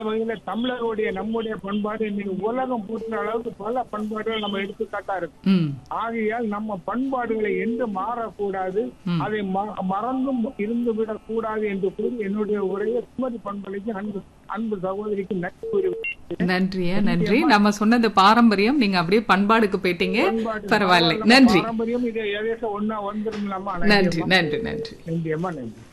வகையில தமிழருடைய நம்முடைய பண்பாடு இன்னைக்கு உலகம் போற்ற அளவுக்கு பல பண்பாடுகள் நம்ம எடுத்துக்காட்டா இருக்கு ம் ஆகையால் நம்ம பண்பாடுகளை என்று மாறக்கூடாது ம். அதை ம- மறந்தும் இருந்து விடக் கூடாது என்று கூறி என்னுடைய உரையை குமரி பண்பலைக்கு அன்பு அன்பு சகோதரிக்கு நன்றி கூறி நன்றியா நன்றி நம்ம சொன்னது பாரம்பரியம் நீங்க அப்படியே பண்பாடுக்கு போயிட்டீங்க பண்பாடு பரவாயில்லை நம்ம நன்றி பாரம்பரியம் இது ஏதேசம் ஒன்னா வந்துருங்களாமா நன்றி நன்றி நன்றி நன்றி அம்மா நன்றி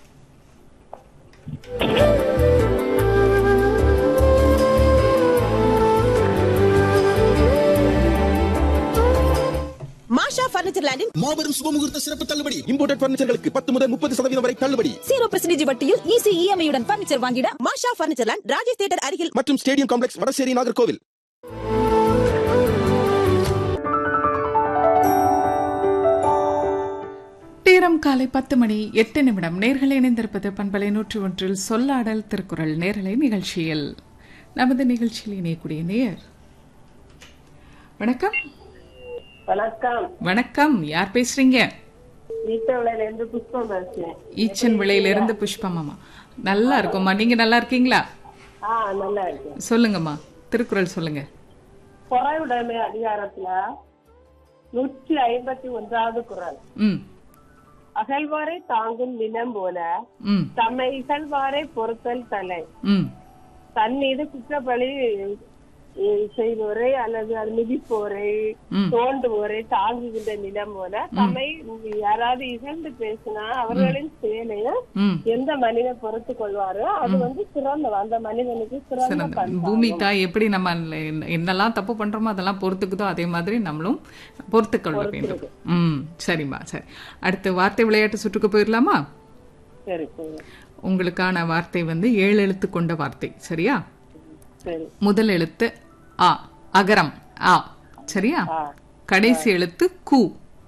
மாஷா பர்னிச்சர் லேண்டின் மாபெரும் சுபமுகூர்த்த சிறப்பு தள்ளுபடி இம்போர்டட் பர்னிச்சர்களுக்கு பத்து முதல் முப்பது சதவீதம் வரை தள்ளுபடி ஜீரோ பெர்சன்டேஜ் வட்டியில் ஈஸி இஎம்ஐ உடன் பர்னிச்சர் வாங்கிட Masha furniture land Rajesh theatre அருகில் மற்றும் ஸ்டேடியம் காம்ப்ளெக்ஸ் வடசேரி நாகர்கோவில் நேரம் காலை பத்து மணி எட்டு நிமிடம் நேர்களை இணைந்திருப்பது பண்பலை நூற்றி ஒன்றில் சொல்லாடல் திருக்குறள் நேரலை நிகழ்ச்சியில் நமது நிகழ்ச்சியில் இணையக்கூடிய நேர் வணக்கம் வணக்கம் வணக்கம் யார் பேசுறீங்க வீட்டவிலையில இருந்து புஷ்பம் பேசுறேன் ஈச்சன் விளையிலிருந்து புஷ்பமாமா நல்லா இருக்கும்மா நீங்க நல்லா இருக்கீங்களா ஆ நல்லா இருக்கு சொல்லுங்கம்மா திருக்குறள் சொல்லுங்க பொறையுடைமை அதிகாரத்துல நூற்றி ஐம்பத்தி ஒன்றாவது குறள் ம் அகழ்வாரை தாங்கும் நிலம் போல ம் தம்மை இகழ்வாரை பொறுத்தல் தலை ம் தன் மீது குற்றப்பழி அஹ், செய்வோரை அல்லது அது மிதிப்போரை ம். தோண்டுவோரை தாங்குகின்ற நிலம் போல தம்மை யாராவது இகழ்ந்து பேசினா அவர்களின் செயலையும் ம் எந்த மனிதன் பொறுத்து கொள்வாரோ அது வந்து சிறந்த அந்த மனிதனுக்கு சிறந்த சிறந்த பண்பு பூமி தாய் எப்படி நம்ம என்ன- என்னெல்லாம் தப்பு பண்றோமோ அதெல்லாம் பொறுத்துக்குதோ அதே மாதிரி நம்மளும் பொறுத்துக்கொள்ள வேண்டும் ம் சரிம்மா சரி அடுத்து வார்த்தை விளையாட்டு சுற்றுக்கு போயிடலாமா சரி சரி உங்களுக்கான வார்த்தை வந்து ஏழு எழுத்து கொண்ட வார்த்தை சரியா சரி முதல் எழுத்து ஆ அகரம் ஆ சரியா ஆ. கடைசி எழுத்து கு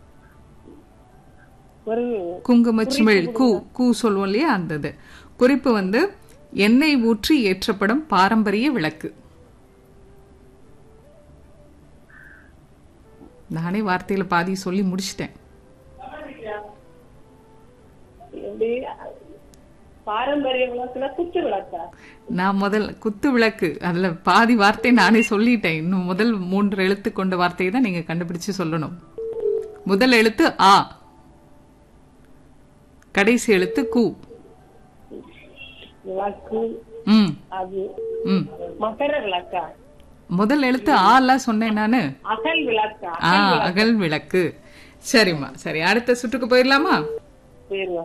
ஒரு குங்குமச்சிமிழ் கூ கூ சொல்லுவோம் இல்லையா அந்த இது குறிப்பு வந்து எண்ணெய் ஊற்றி ஏற்றப்படும் பாரம்பரிய விளக்கு நானே வார்த்தையில பாதி சொல்லி முடிச்சிட்டேன் எப்படி பாரம்பரிய விளக்குல குத்து விளக்கா நான் முதல் குத்து விளக்கு அதுல பாதி வார்த்தை நானே சொல்லிட்டேன் இன்னும் முதல் மூன்று எழுத்து கொண்ட வார்த்தையை தான் நீங்க கண்டுபிடிச்சு சொல்லணும் முதல் எழுத்து ஆ கடைசி எழுத்து கு விளக்கு ம் அது ம் மகர விளக்கா முதல் எழுத்து ஆலாம் சொன்னேன் நானு அகல் விளக்கா ஆ அகல் விளக்கு சரிம்மா சரி அடுத்த சுற்றுக்கு போயிடலாமா பேருவா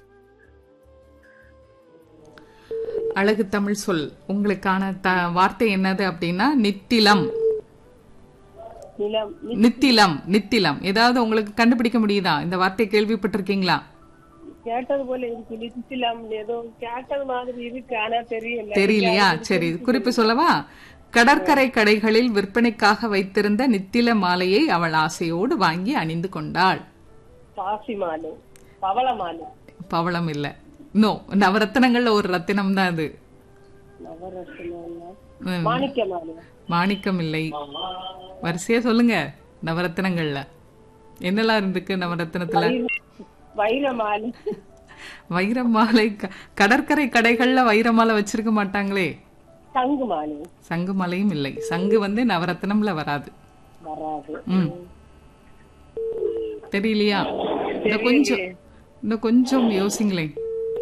அழகு தமிழ் சொல் உங்களுக்கான த வார்த்தை என்னது அப்படின்னா நித்திலம் நிலம் நி- நித்திலம் நித்திலம் ஏதாவது உங்களுக்கு கண்டுபிடிக்க முடியுதா இந்த வார்த்தை கேள்விப்பட்டிருக்கீங்களா கேட்டது போல இருக்கு நித்திலம் ஏதோ கேட்டது மாதிரி இருக்கு ஆனா தெரியல தெரியலையா சரி குறிப்பு சொல்லவா கடற்கரை கடைகளில் விற்பனைக்காக வைத்திருந்த நித்தில மாலையை அவள் ஆசையோடு வாங்கி அணிந்து கொண்டாள் பாசி மாலை பவள மாலை பவளம் இல்ல நோ நவரத்தினங்கள்ல ஒரு ரத்தினம் தான் அது நவரத்னம் ம். மாணிக்க மாலை மாணிக்கம் இல்லை வரிசையா சொல்லுங்க நவரத்தினங்கள்ல என்னெல்லாம் இருந்துக்கு நவரத்தினத்துல வைர மாலை வைர மாலை க- கடற்கரை கடைகள்ல வைர மாலை வச்சிருக்க மாட்டாங்களே தங்கு மாலை சங்கு மாலையும் இல்லை சங்கு வந்து நவரத்தினம்ல வராது வராது ம் தெரியலையா இன்னும் கொஞ்சம் இன்னும் கொஞ்சம் யோசிங்களேன்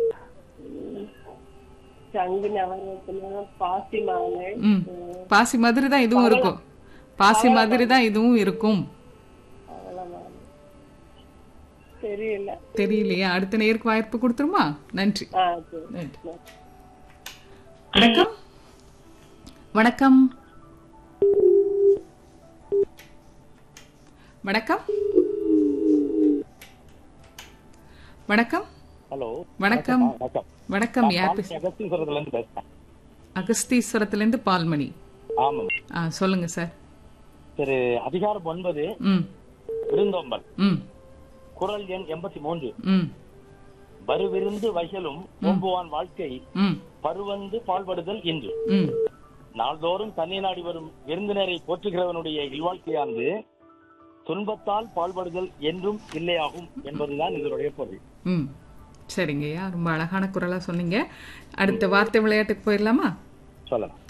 தங்கு நவரத்னம் பாசி மாலை ம் பாசி மாதிரி தான் இதுவும் இருக்கும் பாசி மாதிரி தான் இதுவும் இருக்கும் பவள மாலை தெரியல தெரியலையா அடுத்த நேருக்கு வாய்ப்பு கொடுத்துருமா நன்றி ஆ சரி நன்றி வணக்கம் வணக்கம் வணக்கம் வணக்கம் ஹலோ வணக்கம் வணக்கம் வணக்கம் யார் பேச அகஸ்தீஸ்வரத்துல இருந்து பேசுறேன் அகஸ்தீஸ்வரத்திலிருந்து பால்மணி ஆமாம் ஆ சொல்லுங்க சார் திரு அதிகாரம் ஒன்பது ம் விருந்தோம்பல் ம் குரல் எண் எண்பத்தி மூன்று ம் வருவிருந்து வயலும் ஓம்புவான் வாழ்க்கை ம் பருவந்து பால்படுதல் இன்று ம் நாள்தோறும் தண்ணி நாடி வரும் விருந்தினரை போற்றுகிறவனுடைய இல்வாழ்க்கையானது துன்பத்தால் பால்படுதல் என்றும் இல்லையாகும் என்பதுதான் இதனுடைய பொருள் ம் சரிங்கய்யா ரொம்ப அழகான குரலா சொன்னீங்க அடுத்த வார்த்தை விளையாட்டுக்கு போயிடலாமா சொல்லலாம்